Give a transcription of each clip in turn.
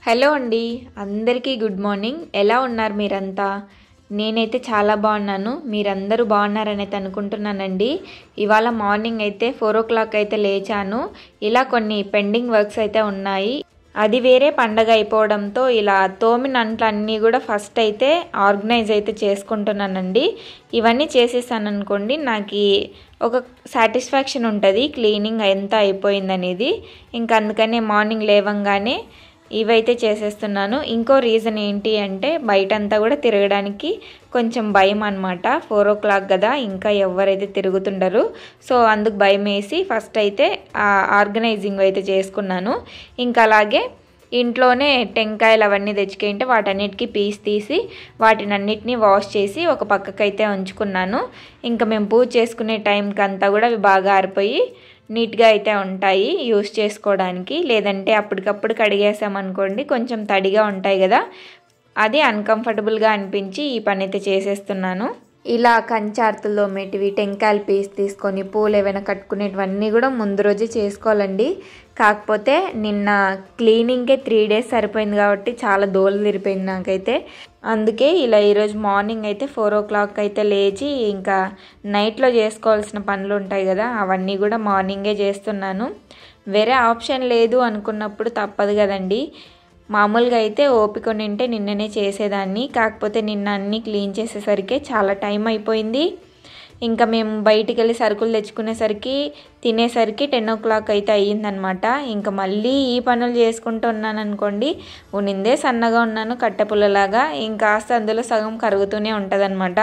hello అండి అందరికీ good morning ఎలా ఉన్నారు మీరంతా నేనైతే చాలా బాగున్నాను మీరందరూ బాగున్నారని అయితే అనుకుంటున్నానండి ఇవాళ మార్నింగ్ అయితే ఫోర్ ఓ క్లాక్ అయితే లేచాను ఇలా కొన్ని పెండింగ్ వర్క్స్ అయితే ఉన్నాయి అది వేరే పండగ అయిపోవడంతో ఇలా తోమిన అంట్లు అన్నీ కూడా ఫస్ట్ అయితే ఆర్గనైజ్ అయితే చేసుకుంటున్నానండి ఇవన్నీ చేసేసాను అనుకోండి నాకు ఒక సాటిస్ఫాక్షన్ ఉంటుంది క్లీనింగ్ ఎంత అయిపోయిందనేది ఇంకా అందుకనే మార్నింగ్ లేవంగానే ఇవైతే చేసేస్తున్నాను ఇంకో రీజన్ ఏంటి అంటే బయటంతా కూడా తిరగడానికి కొంచెం భయం అనమాట ఫోర్ ఓ క్లాక్ కదా ఇంకా ఎవరైతే తిరుగుతుండరు సో అందుకు భయం వేసి ఫస్ట్ అయితే ఆర్గనైజింగ్ అయితే చేసుకున్నాను ఇంకా అలాగే ఇంట్లోనే టెంకాయలు అవన్నీ తెచ్చుకుంటే వాటన్నిటికీ పీస్ తీసి వాటిని అన్నిటినీ వాష్ చేసి ఒక పక్కకైతే ఉంచుకున్నాను ఇంకా మేము పూజ చేసుకునే టైంకి అంతా కూడా అవి బాగా ఆరిపోయి నీట్గా అయితే ఉంటాయి యూస్ చేసుకోవడానికి లేదంటే అప్పటికప్పుడు కడిగేసామనుకోండి కొంచెం తడిగా ఉంటాయి కదా అది అన్కంఫర్టబుల్గా అనిపించి ఈ పని అయితే చేసేస్తున్నాను ఇలా కంచార్తుల్లో మేటివి టెంకాయలు పీస్ తీసుకొని పూలు ఏవైనా కట్టుకునేటివన్నీ కూడా ముందు రోజే చేసుకోవాలండి కాకపోతే నిన్న క్లీనింగ్కే త్రీ డేస్ సరిపోయింది కాబట్టి చాలా దోలు తిరిపోయింది నాకైతే అందుకే ఇలా ఈరోజు మార్నింగ్ అయితే ఫోర్ ఓ క్లాక్ అయితే లేచి ఇంకా నైట్లో చేసుకోవాల్సిన పనులు ఉంటాయి కదా అవన్నీ కూడా మార్నింగే చేస్తున్నాను వేరే ఆప్షన్ లేదు అనుకున్నప్పుడు తప్పదు కదండి మామూలుగా అయితే ఓపిక నింటే నిన్ననే చేసేదాన్ని కాకపోతే నిన్న అన్నీ క్లీన్ చేసేసరికి చాలా టైం అయిపోయింది ఇంకా మేము బయటికి వెళ్ళి సరుకులు తెచ్చుకునేసరికి తినేసరికి టెన్ ఓ క్లాక్ అయితే అయ్యిందనమాట ఇంకా మళ్ళీ ఈ పనులు చేసుకుంటూ ఉన్నాను అనుకోండి ఉనిందే సన్నగా ఉన్నాను కట్టెపుల్లలాగా ఇంకా అందులో సగం కరుగుతూనే ఉంటుందన్నమాట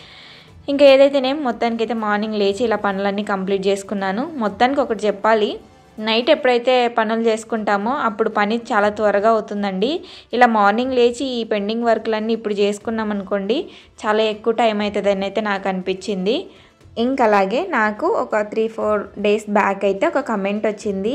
ఇంకా ఏదైతేనేం మొత్తానికి అయితే మార్నింగ్ లేచి ఇలా పనులన్నీ కంప్లీట్ చేసుకున్నాను మొత్తానికి ఒకటి చెప్పాలి నైట్ ఎప్పుడైతే పనులు చేసుకుంటామో అప్పుడు పని చాలా త్వరగా అవుతుందండి ఇలా మార్నింగ్ లేచి ఈ పెండింగ్ వర్క్లన్నీ ఇప్పుడు చేసుకున్నాం అనుకోండి చాలా ఎక్కువ టైం అవుతుందని అయితే నాకు అనిపించింది ఇంకా అలాగే నాకు ఒక త్రీ ఫోర్ డేస్ బ్యాక్ అయితే ఒక కమెంట్ వచ్చింది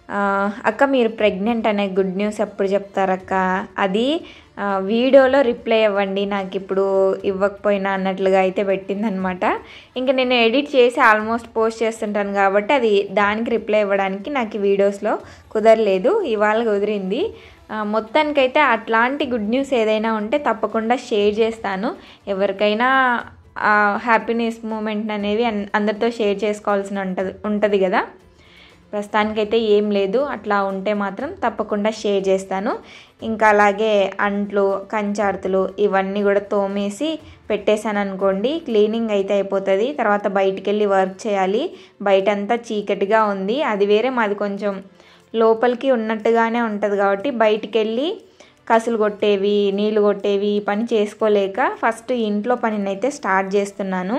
అక్క మీరు ప్రెగ్నెంట్ అనే గుడ్ న్యూస్ ఎప్పుడు చెప్తారక్క అది వీడియోలో రిప్లై ఇవ్వండి నాకు ఇప్పుడు ఇవ్వకపోయినా అన్నట్లుగా అయితే పెట్టిందనమాట ఇంకా నేను ఎడిట్ చేసి ఆల్మోస్ట్ పోస్ట్ చేస్తుంటాను కాబట్టి అది దానికి రిప్లై ఇవ్వడానికి నాకు వీడియోస్లో కుదరలేదు ఇవాళ కుదిరింది మొత్తానికైతే అట్లాంటి గుడ్ న్యూస్ ఏదైనా ఉంటే తప్పకుండా షేర్ చేస్తాను ఎవరికైనా హ్యాపీనెస్ మూమెంట్ అనేవి అందరితో షేర్ చేసుకోవాల్సిన ఉంటుంది ఉంటుంది కదా ప్రస్తుతానికైతే ఏం లేదు అట్లా ఉంటే మాత్రం తప్పకుండా షేర్ చేస్తాను ఇంకా అలాగే అంట్లు కంచార్తులు ఇవన్నీ కూడా తోమేసి పెట్టేశాను అనుకోండి క్లీనింగ్ అయితే అయిపోతుంది తర్వాత బయటికి వెళ్ళి వర్క్ చేయాలి బయటంతా చీకటిగా ఉంది అది వేరే మాది కొంచెం లోపలికి ఉన్నట్టుగానే ఉంటుంది కాబట్టి బయటికి వెళ్ళి కసులు కొట్టేవి నీళ్ళు కొట్టేవి ఈ పని చేసుకోలేక ఫస్ట్ ఇంట్లో పనిని అయితే స్టార్ట్ చేస్తున్నాను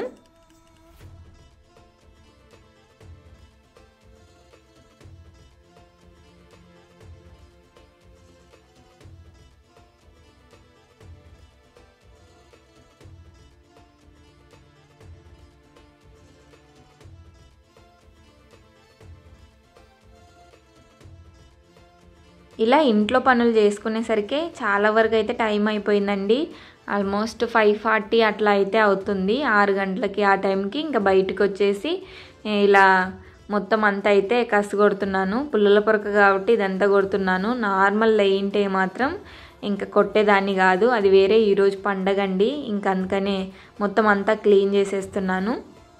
ఇలా ఇంట్లో పనులు చేసుకునేసరికి చాలా వరకు అయితే టైం అయిపోయిందండి ఆల్మోస్ట్ ఫైవ్ ఫార్టీ అట్లా అయితే అవుతుంది ఆరు గంటలకి ఆ టైంకి ఇంకా బయటకు వచ్చేసి ఇలా మొత్తం అంతా అయితే కసి కొడుతున్నాను పుల్లల పొరక కాబట్టి ఇదంతా కొడుతున్నాను నార్మల్ లెయింటే మాత్రం ఇంకా కొట్టేదాన్ని కాదు అది వేరే ఈరోజు పండగ అండి ఇంకా అందుకనే మొత్తం అంతా క్లీన్ చేసేస్తున్నాను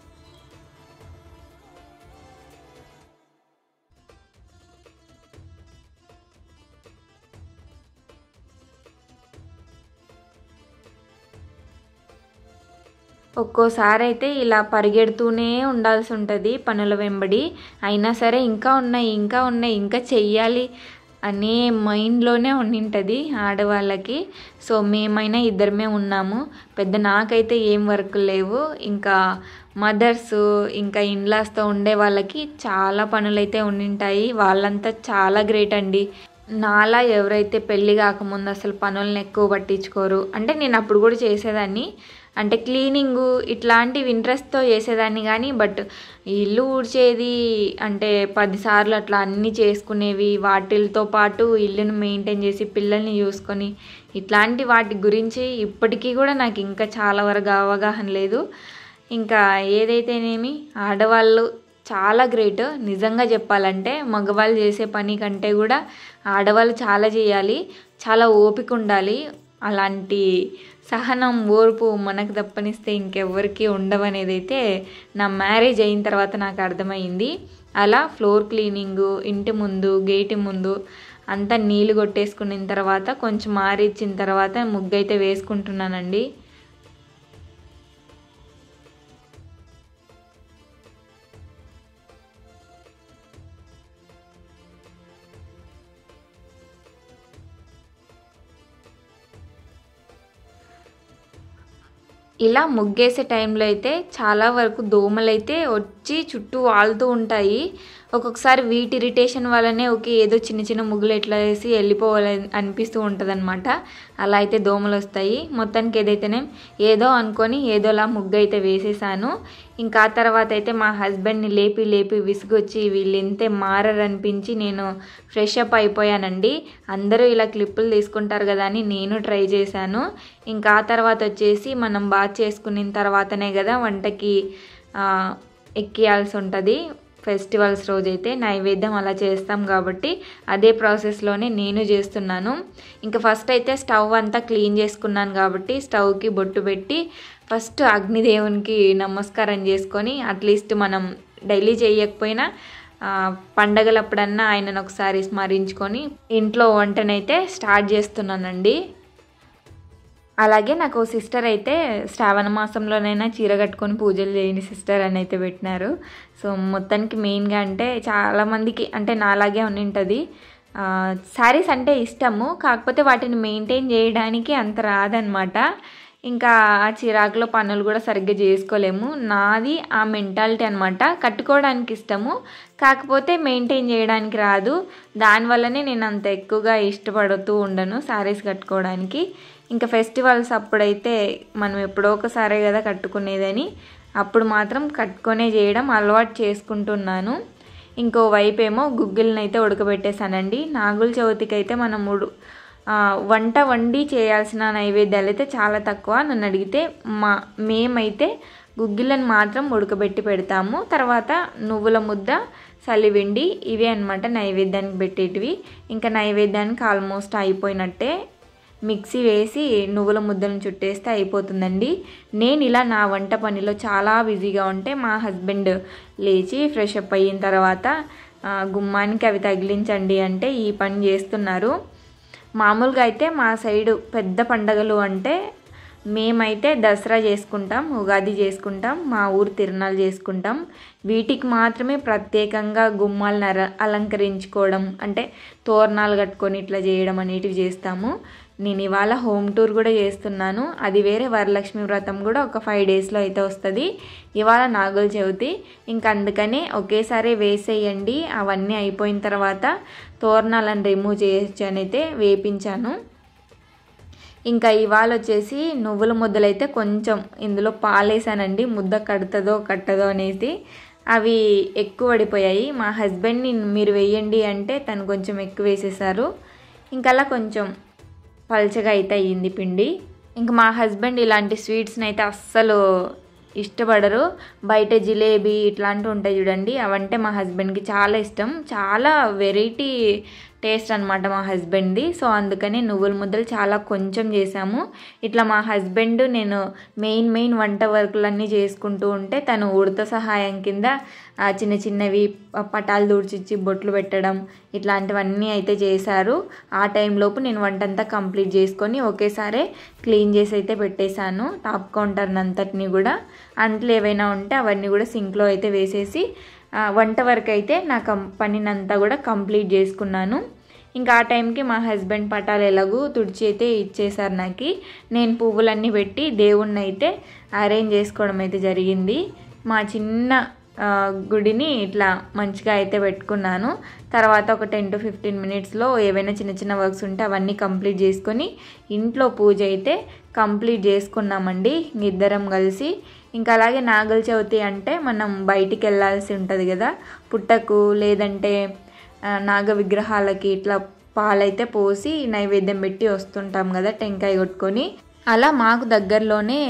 ఒక్కోసారి అయితే ఇలా పరిగెడుతూనే ఉండాల్సి ఉంటుంది పనుల వెంబడి అయినా సరే ఇంకా ఉన్నాయి ఇంకా ఉన్నాయి ఇంకా చెయ్యాలి అనే మైండ్లోనే ఉండింటుంది ఆడవాళ్ళకి సో మేమైనా ఇద్దరమే ఉన్నాము పెద్ద నాకైతే ఏం వర్క్ లేవు ఇంకా మదర్స్ ఇంకా ఇన్లాస్తో ఉండే వాళ్ళకి చాలా పనులైతే ఉండింటాయి వాళ్ళంతా చాలా గ్రేట్ అండి నాలా ఎవరైతే పెళ్ళి కాకముందు అసలు పనులను ఎక్కువ పట్టించుకోరు అంటే నేను అప్పుడు కూడా చేసేదాన్ని అంటే క్లీనింగు ఇట్లాంటివి ఇంట్రెస్ట్తో చేసేదాన్ని కానీ బట్ ఇల్లు ఊడ్చేది అంటే పదిసార్లు అట్లా అన్నీ చేసుకునేవి వాటితో పాటు ఇల్లును మెయింటైన్ చేసి పిల్లల్ని చూసుకొని ఇట్లాంటి వాటి గురించి ఇప్పటికీ కూడా నాకు ఇంకా చాలా వరకు అవగాహన లేదు ఇంకా ఏదైతేనేమి ఆడవాళ్ళు చాలా గ్రేట్ నిజంగా చెప్పాలంటే మగవాళ్ళు చేసే పని కంటే కూడా ఆడవాళ్ళు చాలా చేయాలి చాలా ఓపిక ఉండాలి అలాంటి సహనం ఓర్పు మనకు తప్పనిస్తే ఇంకెవ్వరికి ఉండవనేది అయితే నా మ్యారేజ్ అయిన తర్వాత నాకు అర్థమైంది అలా ఫ్లోర్ క్లీనింగు ఇంటి ముందు గేటి ముందు అంతా నీళ్ళు కొట్టేసుకున్న తర్వాత కొంచెం ఆరిచ్చిన తర్వాత ముగ్గు అయితే వేసుకుంటున్నానండి ఇలా ముగ్గేసే టైంలో అయితే చాలా వరకు దోమలు అయితే వచ్చి చుట్టూ వాళ్తూ ఉంటాయి ఒక్కొక్కసారి వీటి ఇరిటేషన్ వల్లనే ఓకే ఏదో చిన్న చిన్న ముగ్గులు ఎట్లా వేసి వెళ్ళిపోవాలని అనిపిస్తూ ఉంటుంది అనమాట అలా అయితే దోమలు వస్తాయి మొత్తానికి ఏదైతేనే ఏదో అనుకొని ఏదోలా ముగ్గు అయితే వేసేసాను ఇంకా ఆ తర్వాత అయితే మా హస్బెండ్ని లేపి లేపి విసుగొచ్చి వీళ్ళు ఎంతే మారరనిపించి నేను ఫ్రెష్ అప్ అయిపోయానండి అందరూ ఇలా క్లిప్పులు తీసుకుంటారు కదా అని నేను ట్రై చేశాను ఇంకా ఆ తర్వాత వచ్చేసి మనం బాత్ చేసుకున్న తర్వాతనే కదా వంటకి ఎక్కియాల్సి ఉంటుంది ఫెస్టివల్స్ రోజైతే నైవేద్యం అలా చేస్తాం కాబట్టి అదే ప్రాసెస్లోనే నేను చేస్తున్నాను ఇంకా ఫస్ట్ అయితే స్టవ్ అంతా క్లీన్ చేసుకున్నాను కాబట్టి స్టవ్కి బొట్టు పెట్టి ఫస్ట్ అగ్నిదేవునికి నమస్కారం చేసుకొని అట్లీస్ట్ మనం డైలీ చేయకపోయినా పండగలప్పుడన్నా ఆయనను ఒకసారి స్మరించుకొని ఇంట్లో వంటనైతే స్టార్ట్ చేస్తున్నానండి అలాగే నాకు సిస్టర్ అయితే శ్రావణ మాసంలోనైనా చీర కట్టుకొని పూజలు చేయని సిస్టర్ అని అయితే పెట్టినారు సో మొత్తానికి మెయిన్గా అంటే చాలామందికి అంటే నాలాగే ఉండింటుంది శారీస్ అంటే ఇష్టము కాకపోతే వాటిని మెయింటైన్ చేయడానికి అంత రాదనమాట ఇంకా ఆ చిరాకులో పనులు కూడా సరిగ్గా చేసుకోలేము నాది ఆ మెంటాలిటీ అనమాట కట్టుకోవడానికి ఇష్టము కాకపోతే మెయింటైన్ చేయడానికి రాదు దానివల్లనే నేను అంత ఎక్కువగా ఇష్టపడుతూ ఉండను శారీస్ కట్టుకోవడానికి ఇంకా ఫెస్టివల్స్ అప్పుడైతే మనం ఎప్పుడో ఒకసారే కదా కట్టుకునేదని అప్పుడు మాత్రం కట్టుకొనే చేయడం అలవాటు చేసుకుంటున్నాను ఇంకో వైపు ఏమో గుగ్గిల్ని అయితే ఉడకబెట్టేశానండి నాగుల చవితికి అయితే మనం ఉడు వంట వండి చేయాల్సిన నైవేద్యాలు అయితే చాలా తక్కువ నన్ను అడిగితే మా మేమైతే గుగ్గిళ్ళని మాత్రం ఉడకబెట్టి పెడతాము తర్వాత నువ్వుల ముద్ద సలివిండి ఇవే అనమాట నైవేద్యానికి పెట్టేటివి ఇంకా నైవేద్యానికి ఆల్మోస్ట్ అయిపోయినట్టే మిక్సీ వేసి నువ్వుల ముద్దలను చుట్టేస్తే అయిపోతుందండి నేను ఇలా నా వంట పనిలో చాలా బిజీగా ఉంటే మా హస్బెండ్ లేచి ఫ్రెష్ అప్ అయిన తర్వాత గుమ్మానికి అవి తగిలించండి అంటే ఈ పని చేస్తున్నారు మామూలుగా అయితే మా సైడు పెద్ద పండగలు అంటే మేమైతే దసరా చేసుకుంటాం ఉగాది చేసుకుంటాం మా ఊరు తిరునాళ్ళు చేసుకుంటాం వీటికి మాత్రమే ప్రత్యేకంగా గుమ్మాలను అర అలంకరించుకోవడం అంటే తోరణాలు కట్టుకొని ఇట్లా చేయడం అనేటివి చేస్తాము నేను ఇవాళ హోమ్ టూర్ కూడా చేస్తున్నాను అది వేరే వరలక్ష్మి వ్రతం కూడా ఒక ఫైవ్ డేస్లో అయితే వస్తుంది ఇవాళ నాగుల చవితి ఇంక అందుకనే ఒకేసారి వేసేయండి అవన్నీ అయిపోయిన తర్వాత తోరణాలను రిమూవ్ చేయొచ్చు అని అయితే వేపించాను ఇంకా ఇవాళ వచ్చేసి నువ్వుల ముద్దలైతే కొంచెం ఇందులో పాలేసానండి ముద్ద కడుతుందో కట్టదో అనేది అవి ఎక్కువ పడిపోయాయి మా హస్బెండ్ని మీరు వేయండి అంటే తను కొంచెం ఎక్కువ వేసేసారు ఇంకా అలా కొంచెం పల్చగా అయితే అయ్యింది పిండి ఇంకా మా హస్బెండ్ ఇలాంటి స్వీట్స్ని అయితే అస్సలు ఇష్టపడరు బయట జిలేబీ ఇట్లాంటివి ఉంటాయి చూడండి అవంటే మా హస్బెండ్కి చాలా ఇష్టం చాలా వెరైటీ టేస్ట్ అనమాట మా హస్బెండ్ది సో అందుకని నువ్వుల ముద్దలు చాలా కొంచెం చేసాము ఇట్లా మా హస్బెండ్ నేను మెయిన్ మెయిన్ వంట వర్కులన్నీ చేసుకుంటూ ఉంటే తను ఉడత సహాయం కింద చిన్న చిన్నవి పటాలు దూడ్చిచ్చి బొట్లు పెట్టడం ఇట్లాంటివన్నీ అయితే చేశారు ఆ టైంలోపు నేను వంటంతా కంప్లీట్ చేసుకొని ఒకేసారి క్లీన్ చేసి అయితే పెట్టేశాను టాప్ కౌంటర్ని అంతటిని కూడా అంట్లు ఏవైనా ఉంటే అవన్నీ కూడా సింక్లో అయితే వేసేసి వంట వరకు అయితే నా కం పనినంతా కూడా కంప్లీట్ చేసుకున్నాను ఇంకా ఆ టైంకి మా హస్బెండ్ పటాలు ఎలాగూ తుడిచి అయితే ఇచ్చేసారు నాకు నేను పువ్వులన్నీ పెట్టి దేవుణ్ణి అయితే అరేంజ్ చేసుకోవడం అయితే జరిగింది మా చిన్న గుడిని ఇట్లా మంచిగా అయితే పెట్టుకున్నాను తర్వాత ఒక టెన్ టు ఫిఫ్టీన్ మినిట్స్లో ఏవైనా చిన్న చిన్న వర్క్స్ ఉంటే అవన్నీ కంప్లీట్ చేసుకొని ఇంట్లో పూజ అయితే కంప్లీట్ చేసుకున్నామండి ఇద్దరం కలిసి ఇంకా అలాగే నాగల చవితి అంటే మనం బయటికి వెళ్ళాల్సి ఉంటుంది కదా పుట్టకు లేదంటే నాగ విగ్రహాలకి ఇట్లా పాలైతే పోసి నైవేద్యం పెట్టి వస్తుంటాం కదా టెంకాయ కొట్టుకొని అలా మాకు దగ్గరలోనే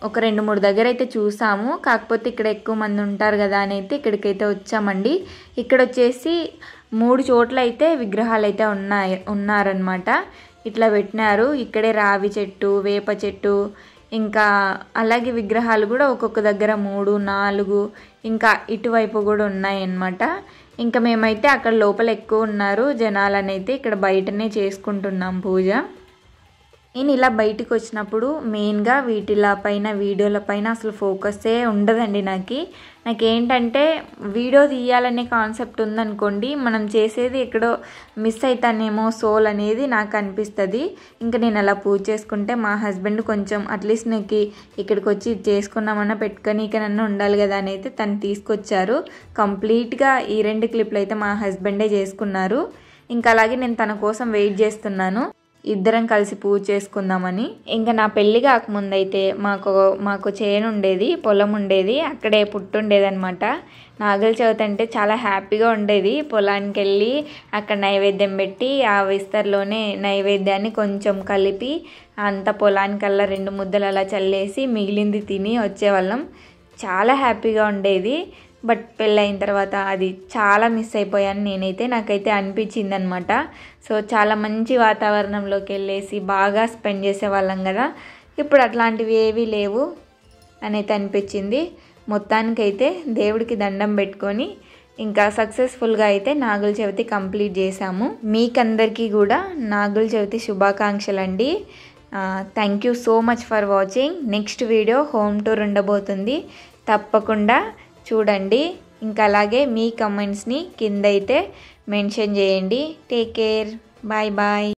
ఒక రెండు మూడు దగ్గర అయితే చూసాము కాకపోతే ఇక్కడ ఎక్కువ మంది ఉంటారు కదా అని అయితే ఇక్కడికైతే వచ్చామండి ఇక్కడ వచ్చేసి మూడు చోట్ల అయితే విగ్రహాలు అయితే ఉన్నాయి ఉన్నారనమాట ఇట్లా పెట్టినారు ఇక్కడే రావి చెట్టు వేప చెట్టు ఇంకా అలాగే విగ్రహాలు కూడా ఒక్కొక్క దగ్గర మూడు నాలుగు ఇంకా ఇటువైపు కూడా ఉన్నాయన్నమాట ఇంకా మేమైతే అక్కడ లోపల ఎక్కువ ఉన్నారు జనాలనైతే ఇక్కడ బయటనే చేసుకుంటున్నాం పూజ నేను ఇలా బయటికి వచ్చినప్పుడు మెయిన్గా వీటిల పైన వీడియోల పైన అసలు ఫోకస్సే ఉండదండి నాకు నాకేంటంటే వీడియో తీయాలనే కాన్సెప్ట్ ఉందనుకోండి మనం చేసేది ఎక్కడో మిస్ అవుతానేమో సోల్ అనేది నాకు అనిపిస్తుంది ఇంకా నేను అలా పూజ చేసుకుంటే మా హస్బెండ్ కొంచెం అట్లీస్ట్ నాకు ఇక్కడికి వచ్చి ఇది చేసుకున్నామన్నా పెట్టుకొని ఇక నన్ను ఉండాలి కదా అని అయితే తను తీసుకొచ్చారు కంప్లీట్గా ఈ రెండు క్లిప్లు అయితే మా హస్బెండే చేసుకున్నారు ఇంకా అలాగే నేను తన కోసం వెయిట్ చేస్తున్నాను ఇద్దరం కలిసి పూజ చేసుకుందామని ఇంకా నా పెళ్ళి కాకముందైతే మాకు మాకు చేను ఉండేది పొలం ఉండేది అక్కడే పుట్టుండేది అనమాట నాగల చవితి అంటే చాలా హ్యాపీగా ఉండేది పొలానికి వెళ్ళి అక్కడ నైవేద్యం పెట్టి ఆ విస్తర్లోనే నైవేద్యాన్ని కొంచెం కలిపి అంత పొలానికల్లా రెండు ముద్దలు అలా చల్లేసి మిగిలింది తిని వచ్చేవాళ్ళం చాలా హ్యాపీగా ఉండేది బట్ పెళ్ళైన తర్వాత అది చాలా మిస్ అయిపోయాను నేనైతే నాకైతే అనిపించింది అనమాట సో చాలా మంచి వాతావరణంలోకి వెళ్ళేసి బాగా స్పెండ్ చేసేవాళ్ళం కదా ఇప్పుడు అట్లాంటివి ఏవీ లేవు అనైతే అనిపించింది మొత్తానికైతే దేవుడికి దండం పెట్టుకొని ఇంకా సక్సెస్ఫుల్గా అయితే నాగుల చవితి కంప్లీట్ చేశాము మీకందరికీ కూడా నాగుల చవితి శుభాకాంక్షలు అండి thank you so much for watching next video home tour ఉండబోతుంది తప్పకుండా చూడండి ఇంకా అలాగే మీ కమెంట్స్ని కింద అయితే మెన్షన్ చేయండి టేక్ కేర్ బాయ్ బాయ్